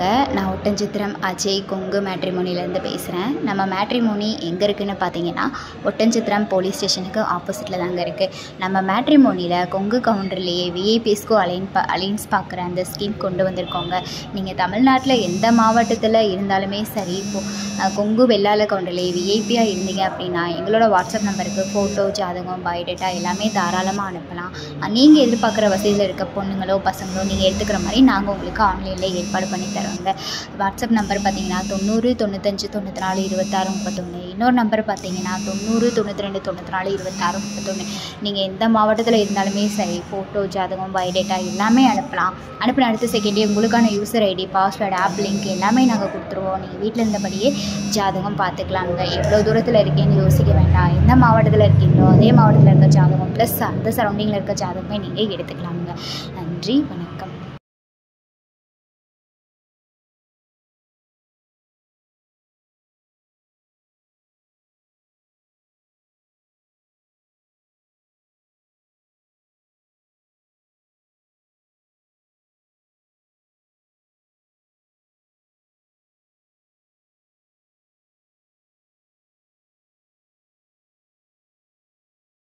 வணக்கங்க நான் ஒட்டஞ்சித்திரம் அஜய் கொங்கு மேட்ரிமோனிலேருந்து பேசுகிறேன் நம்ம மேட்ரிமோனி எங்கே இருக்குதுன்னு பார்த்தீங்கன்னா ஒட்டஞ்சித்திரம் போலீஸ் ஸ்டேஷனுக்கு ஆப்போசிட்டில் தாங்க இருக்குது நம்ம மேட்ரிமோனியில் கொங்கு கவுண்டர்லேயே விஐபிஎஸ்க்கு அலைன் ப அலைன்ஸ் பார்க்குற அந்த ஸ்கீம் கொண்டு வந்திருக்கோங்க நீங்கள் தமிழ்நாட்டில் எந்த மாவட்டத்தில் இருந்தாலுமே சரி இப்போ கொங்கு வெள்ளாள கவுண்டர்லேயே விஐபியாக இருந்தீங்க அப்படின்னா எங்களோட வாட்ஸ்அப் நம்பருக்கு ஃபோட்டோ ஜாதகம் பயோடேட்டா எல்லாமே தாராளமாக அனுப்பலாம் நீங்கள் எதிர்பார்க்குற வசதியில் இருக்க பொண்ணுங்களோ பசங்களோ நீங்கள் எடுத்துக்கிற மாதிரி நாங்கள் உங்களுக்கு ஆன்லைனில் ஏற்பாடு பண்ணி தரோங்க வாட்ஸ்அப் நம்பர் பார்த்தீங்கன்னா தொண்ணூறு தொண்ணூத்தஞ்சு தொண்ணூற்றி நாலு இருபத்தாறு முப்பத்தொன்று இன்னொரு நம்பர் பார்த்தீங்கன்னா தொண்ணூறு தொண்ணூற்றி ரெண்டு தொண்ணூற்றி நாலு இருபத்தாறு முப்பத்தொன்று நீங்கள் எந்த மாவட்டத்தில் இருந்தாலுமே சரி ஃபோட்டோ ஜாதகம் பயோடேட்டா எல்லாமே அனுப்பலாம் அனுப்பின அடுத்த செகண்டே உங்களுக்கான user ID password app link எல்லாமே நாங்கள் கொடுத்துருவோம் நீங்கள் வீட்டில் இருந்தபடியே ஜாதகம் பார்த்துக்கலாங்க எவ்வளோ தூரத்தில் இருக்கீங்கன்னு யோசிக்க வேண்டாம் எந்த மாவட்டத்தில் இருக்கீங்களோ அதே மாவட்டத்தில் இருக்க ஜாதகம் ப்ளஸ் அந்த சரௌண்டிங்கில் இருக்க ஜாதகமே நீங்கள் எடுத்துக்கலாமுங்க நன்றி வணக்கம்